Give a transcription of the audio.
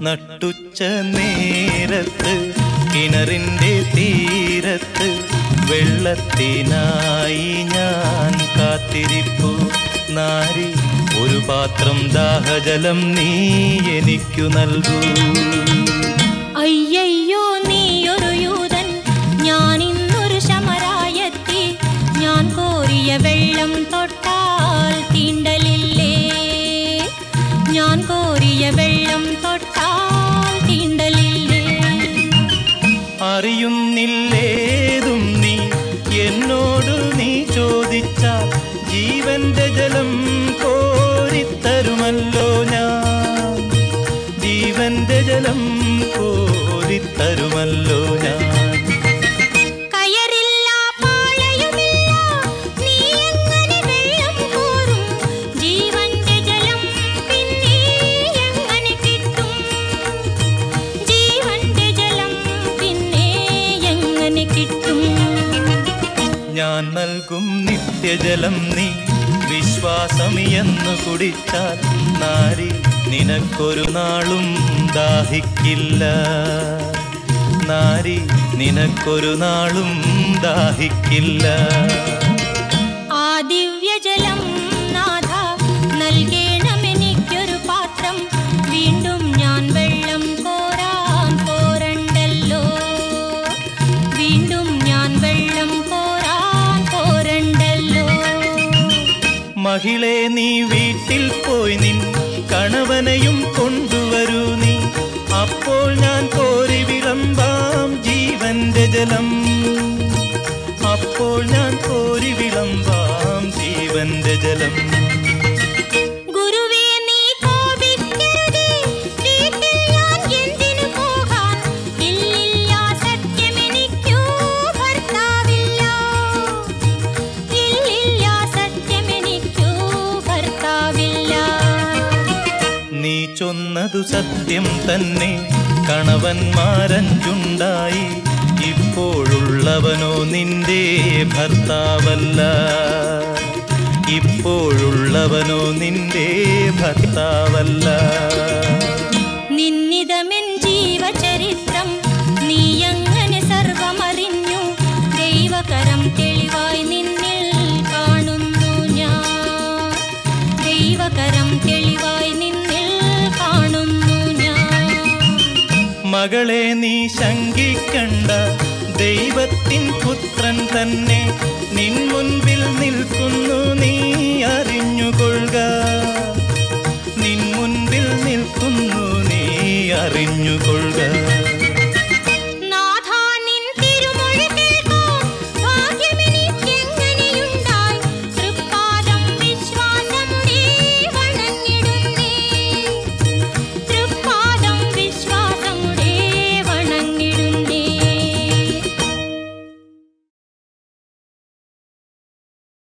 നട്ടുച്ച നേരത്ത് കിണറിൻ്റെ തീരത്ത് വെള്ളത്തിനായി ഞാൻ കാത്തിരിപ്പു നാരി ഒരു പാത്രം ദാഹജലം നീ എനിക്കു നൽകൂ അയ്യയ്യോ നീയൊരു യൂതൻ ഞാൻ ഇന്നൊരു ശമരായെത്തി ഞാൻ കോരിയ വെള്ളം തൊട്ടാൽ തീണ്ടലില്ലേ ഞാൻ കോരിയ വെള്ളം തൊട്ടാൽ തീണ്ടലില്ലേ അറിയുന്നില്ലേതും നീ എന്നോട് നീ ചോദിച്ചാൽ ജീവന്റെ ജലം കോരിത്തരുമല്ലോ ഞാൻ ജീവന്റെ ജലം കോരിത്തരുമല്ലോ ഞാൻ കയറില്ല പാളയുമില്ല നീ എങ്ങനെ വെള്ളം കോരും ജീവന്റെ ജലം പിന്നെ എങ്ങനെ കിട്ടും ജീവന്റെ ജലം പിന്നെ എങ്ങനെ കിട്ടും ഞാൻ നൽകും നിത്യജലം നീ വിശ്വാസമിയെന്നു കുടിച്ചാൽ നാരി നിനക്കൊരു നാളും ദാഹിക്കില്ല നാരി നിനക്കൊരു നാളും ദാഹിക്കില്ല ആ ദിവ്യജലം നാഥ നൽകേണമെനിക്കൊരു പാത്രം വീണ്ടും ഞാൻ വെള്ളം കോരാൻ പോരണ്ടല്ലോ വീണ്ടും ഞാൻ വെള്ളം കോരാൻ പോരണ്ടല്ലോ മഹിളെ നീ വീട്ടിൽ പോയി നിൻ കണവനെയും കൊണ്ടുവരൂ നീ അപ്പോൾ ഞാൻ കോരി വിളമ്പാം ജീവന്റെ ജലം അപ്പോൾ ഞാൻ കോരി വിളമ്പാം ജീവന്റെ ജലം ഗുരുവേ നീ കോപിക്കരുതേ വീട്ടിൽ ഞാൻ എന്തിനു പോകാൻ ഇല്ലില്ല സത്യമെനിക്കു ഭർത്താവില്ല ഇല്ലില്ല സത്യമെനിക്കു ഭർത്താവില്ല നീ ചൊന്നതു സത്യം തന്നെ കണവന്മാരഞ്ചുണ്ടായി ഇപ്പോഴുള്ളവനോ നിന്റെ ഭർത്താവല്ല ഇപ്പോഴുള്ളവനോ നിന്റെ ഭർത്താവല്ല നിന്നിതമെൻ ജീവചരിത്രം നീയങ്ങനെ സർവമറിഞ്ഞു ദൈവകരം തെളിവായി നിന്നിൽ കാണുന്നു ഞാൻ ദൈവകരം തെളിവായി നിന്നിൽ കാണുന്നു ഞാൻ മകളെ നീ ശങ്കിക്കണ്ട ദൈവത്തിൻ പുത്രൻ തന്നെ നിൻമു